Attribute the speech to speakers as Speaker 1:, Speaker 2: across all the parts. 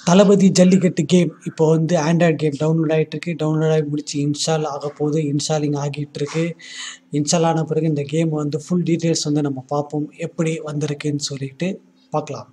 Speaker 1: தளபதி jallikattu game இப்போ வந்து Android game download ஆகிட்டு இருக்கு டவுன்லோட் ஆகி முடிச்சு இன்ஸ்டால் ஆக போகுது இன்ஸ்டாலிங் ஆகிட்டு இருக்கு இன்ஸ்டால் ஆன பிறகு இந்த கேம் வந்து ஃபுல் டீட்டெயில்ஸ் வந்து நம்ம பார்ப்போம் எப்படி வந்திருக்குன்னு சொல்லிட்டு பார்க்கலாம்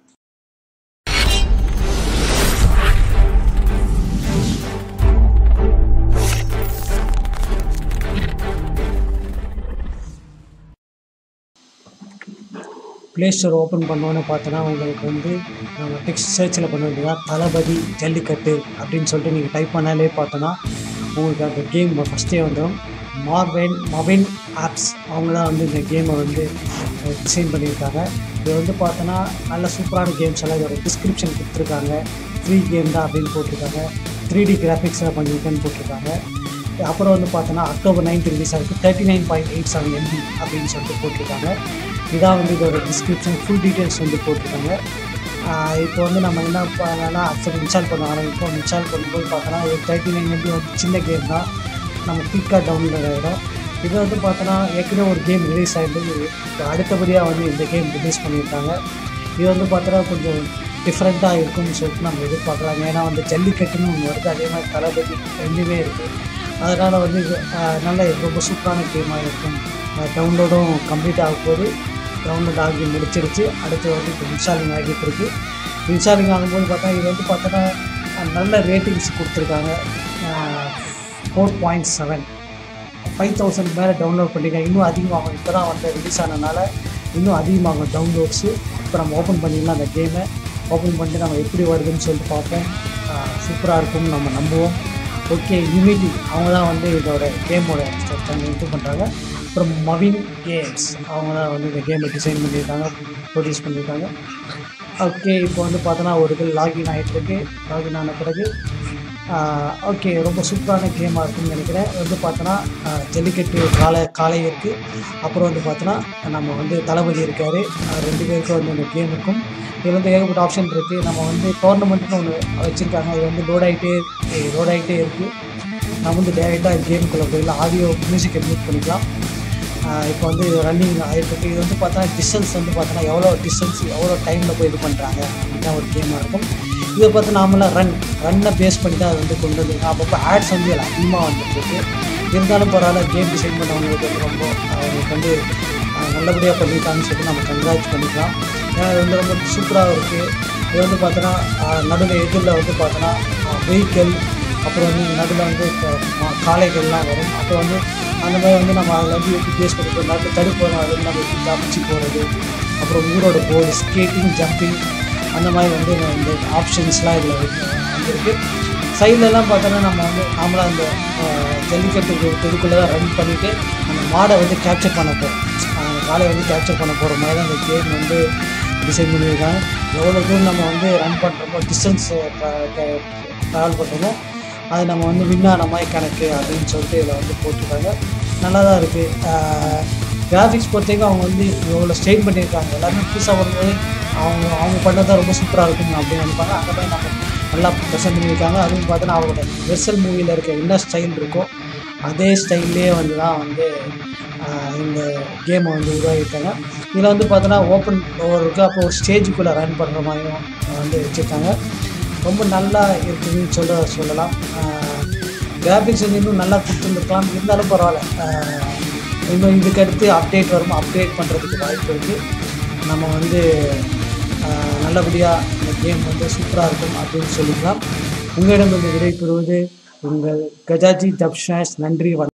Speaker 1: ப்ளே ஸ்டோர் ஓப்பன் பண்ணோன்னு பார்த்தோன்னா உங்களுக்கு வந்து நம்ம டெக்ஸ்ட் சர்ச்சில் பண்ண வேண்டியதா தளபதி ஜல்லிக்கட்டு அப்படின்னு சொல்லிட்டு நீங்கள் டைப் பண்ணாலே பார்த்தோன்னா உங்களுக்கு அந்த கேம் ஃபஸ்ட்டே வந்துடும் மார்வென் மொபைல் ஆப்ஸ் அவங்க தான் வந்து இந்த கேமை வந்து டிசைன் பண்ணியிருக்காங்க இது வந்து பார்த்தோன்னா நல்ல சூப்பரான கேம்ஸ் எல்லாம் இதோட டிஸ்கிரிப்ஷன் கொடுத்துருக்காங்க ஃப்ரீ கேம் தான் அப்படின்னு போட்டிருக்காங்க த்ரீ டி கிராஃபிக்ஸில் பண்ணியிருக்கேன்னு போட்டிருக்காங்க அப்புறம் வந்து பார்த்தோன்னா அக்டோபர் நைன்த் ரிலீஸ் ஆகிருக்கு thirty nine point eight seven MB அப்படின்னு சொல்லிட்டு போட்டிருக்காங்க இதான் வந்து இதோட டிஸ்கிரிப்ஷன் ஃபுல் டீட்டெயில்ஸ் வந்து போட்டிருக்காங்க ஆஹ் இப்போ வந்து நம்ம என்ன பண்ணலாம்னா சரி இன்ஸ்டால் பண்ண ஆரம்பிப்போம் இன்ஸ்டால் பண்ணும்போது பார்த்தோன்னா ஒரு தேர்ட்டி நைன் எம்பி வந்து சின்ன கேம் தான் நம்ம குயிக்காக டவுன்லோட் ஆகிடும் இது வந்து பார்த்தோன்னா ஏற்கனவே ஒரு கேம் ரிலீஸ் ஆகிருந்தது இப்போ அடுத்தபடியாக வந்து இந்த கேம் ரிலீஸ் பண்ணியிருக்காங்க இது வந்து பார்த்தோன்னா கொஞ்சம் டிஃப்ரெண்ட்டாக இருக்கும்னு சொல்லிட்டு நம்ம எதிர்பார்க்கலாம் ஏன்னா வந்து ஜல்லிக்கட்டுன்னு ஒன்று வருது அதே மாதிரி தளபதி ரெண்டுமே இருக்குது அதனால் வந்து இது ஆஹ், நல்ல ரொம்ப சூப்பரான கேமாக இருக்கும் டவுன்லோடும் கம்ப்ளீட் ஆக போகுது டவுன்லோட் ஆகி முடிச்சிருச்சு அடுத்து வந்து இப்போ இன்ஸ்டாலிங் ஆகிட்டு இருக்கு இன்ஸ்டாலிங் ஆகும்போது பார்த்தா இது வந்து பார்த்தோன்னா அஹ், நல்ல ரேட்டிங்ஸ் கொடுத்துருக்காங்க four point seven five thousand மேலே டவுன்லோட் பண்ணிருக்காங்க இன்னும் அதிகமாகும் இப்போ தான் வந்து ரிலீஸ் ஆனதுனால இன்னும் அதிகமாகும் டவுன்லோட்ஸு இப்போ நம்ம ஓப்பன் பண்ணிடலாம் அந்த கேமை ஓப்பன் பண்ணிட்டு நம்ம எப்படி வருதுன்னு சொல்லிட்டு பார்ப்போம் சூப்பராக இருக்கும்னு நம்ம நம்புவோம் ஓகே யூனிட்டி அவங்க தான் வந்து இதோட கேமோட இது பண்ணுறாங்க அப்புறம் மவின் கேம்ஸ் அவங்க தான் வந்து இந்த கேமை டிசைன் பண்ணியிருக்காங்க ப்ரொடியூஸ் பண்ணியிருக்காங்க ஓகே இப்போ வந்து பார்த்தோன்னா ஒரு இது லாகின் ஆகிட்டுருக்கு லாகின் ஆன பிறகு ஓகே ரொம்ப சூப்பரான கேமாக இருக்குன்னு நினைக்கிறேன் வந்து பார்த்தோன்னா ஆஹ், ஜல்லிக்கட்டு காலை காலை இருக்குது அப்புறம் வந்து பார்த்தோன்னா நம்ம வந்து தளபதி இருக்கார் ரெண்டு பேருக்கும் வந்து இந்த கேம் இருக்கும் இதில் வந்து ஏகப்பட்ட ஆப்ஷன் இருக்குது நம்ம வந்து டோர்னமெண்ட்னு ஒன்று வச்சுருக்காங்க இது வந்து லோட் ஆகிட்டே லோட் ஆகிட்டே இருக்குது நம்ம வந்து டேரெக்டாக கேமுக்குள்ளே போயிடலாம் ஆடியோ மியூசிக்கை மியூட் பண்ணிக்கலாம் ஆஹ் இப்போ வந்து ரன்னிங் ஆகிட்டு இது வந்து பார்த்தா டிஸ்டன்ஸ் வந்து பார்த்தோன்னா எவ்வளோ டிஸ்டன்ஸ் எவ்வளோ டைமில் போய் இது பண்ணுறாங்க அப்படின்னா ஒரு கேமாக இருக்கும் இதை பார்த்து நாமெல்லாம் ரன் ரன்னை பேஸ் பண்ணி தான் அது வந்து கொண்டு வந்துருக்கோம் அப்பப்போ ஆட்ஸ் வந்து இதில் அதிகமாக வந்துட்டு இருக்கு இருந்தாலும் பரவாயில்ல கேம் டிசைன் பண்ணவங்களுக்கு வந்து ரொம்ப அவங்களுக்கு வந்து ஆஹ் நல்லபடியாக பண்ணியிருக்காங்கன்னு சொல்லி நம்ம கங்க்ராட் பண்ணிக்கலாம் ஏன்னா இது வந்து ரொம்ப சூப்பராக இருக்குது இது வந்து பார்த்தோன்னா நடுவில் எதிரில் வந்து பார்த்தோன்னா வெஹிக்கிள் அப்புறம் வந்து நடுவில் வந்து க- மா- காளைகள்லாம் வரும் அப்புறம் வந்து அந்த மாதிரி வந்து நம்ம அதில் வந்து எப்படி பேஸ் பண்ணி போகிறோம் நடுவில் தடுப்பு வரும் அதில் வந்து நம்ம எப்படி தப்பிச்சு போகிறது அப்புறம் ஊரோட போர்டு ஸ்கேட்டிங் ஜம்பிங் அந்த மாதிரி வந்து இந்த ஆப்ஷன்ஸ்லாம் இதில் வந்துருக்கு சைட்லலாம் பார்த்தோன்னா நம்ம வந்து நாமளாக அந்த அஹ், ஜல்லிக்கட்டு இதுக்குள்ளே தான் ரன் பண்ணிவிட்டு அந்த மாடை வந்து கேப்சர் பண்ண போகிறோம் அந்த காளையை வந்து கேப்சர் பண்ண போகிற மாதிரி தான் இந்த கேம் வந்து டிசைன் பண்ணியிருக்காங்க எவ்வளோ தூரம் நம்ம வந்து ரன் பண்ணுறோமோ டிஸ்டன்ஸ் ட்ராவல் பண்ணுறோமோ அது நம்ம வந்து வின்னான மாதிரி கணக்கு அப்படின்னு சொல்லிட்டு இதில் வந்து போட்டிருக்காங்க நல்லா தான் இருக்குது கிராஃபிக்ஸ் பொறுத்தவரைக்கும் அவங்க வந்து எவ்வளோ ஸ்ட்ரெயின் பண்ணியிருக்காங்க எல்லாருமே புதுசாக வரும்போது அவங்க அவங்க பண்ணது தான் ரொம்ப சூப்பராக இருக்கும் அப்படின்னு நினைப்பாங்க அந்த மாதிரி நம்ம நல்லா ப்ரெசென்ட் பண்ணியிருக்காங்க அதுவும் பார்த்தோன்னா அவரோட வெர்சல் மூவியில் இருக்க என்ன ஸ்டைல் இருக்கோ அதே ஸ்டைல்லே வந்து தான் வந்து ஆஹ், இந்த கேமை வந்து உருவாக்கியிருக்காங்க இதில் வந்து பார்த்தோன்னா ஓப்பன் டோர் இருக்குது அப்போ ஒரு ஸ்டேஜுக்குள்ளே ரன் பண்ணுற மாதிரியும் வந்து வச்சுருக்காங்க ரொம்ப நல்லா இருக்குதுன்னு சொல்ல சொல்லலாம் கிராஃபிக்ஸ் வந்து இன்னும் நல்லா கொடுத்துருந்துருக்கலாம் இருந்தாலும் பரவாயில்ல ஆஹ், இன்னும் இதுக்கு அடுத்து அப்டேட் வரும் அப்டேட் பண்ணுறதுக்கு வாய்ப்பு இருக்குது நம்ம வந்து ஆஹ், நல்லபடியாக இந்த கேம் வந்து சூப்பராக இருக்கும் அப்படின்னு சொல்லிக்கலாம் உங்களிடம் இந்த விடை பெறுவது உங்கள் கஜாஜி தப்ஷாஸ் நன்றி வணக்கம்